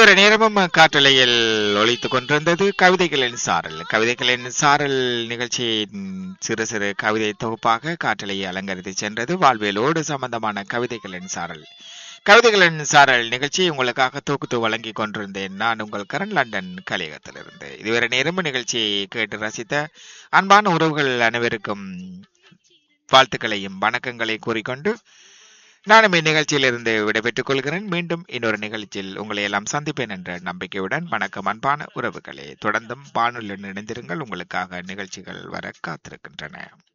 இதுவரை நேரமும் காற்றலையில் ஒழித்துக் கொண்டிருந்தது கவிதைகளின் சாரல் கவிதைகளின் சாரல் நிகழ்ச்சியின் சிறு சிறு கவிதை தொகுப்பாக காற்றலையை அலங்கரித்து சென்றது வாழ்வியலோடு சம்பந்தமான கவிதைகளின் சாரல் கவிதைகளின் சாரல் நிகழ்ச்சி உங்களுக்காக தொகுத்து வழங்கிக் கொண்டிருந்தேன் நான் உங்கள் கரண் லண்டன் கலையகத்திலிருந்து இதுவரை நேரமும் நிகழ்ச்சியை கேட்டு ரசித்த அன்பான உறவுகள் அனைவருக்கும் வாழ்த்துக்களையும் வணக்கங்களை கூறிக்கொண்டு நானும் இந்நிகழ்ச்சியிலிருந்து விடைபெற்றுக் கொள்கிறேன் மீண்டும் இன்னொரு நிகழ்ச்சியில் உங்களை எல்லாம் சந்திப்பேன் என்ற நம்பிக்கையுடன் வணக்கம் அன்பான உறவுகளே தொடர்ந்தும் வானொலியுடன் இணைந்திருங்கள் உங்களுக்காக நிகழ்ச்சிகள் வர காத்திருக்கின்றன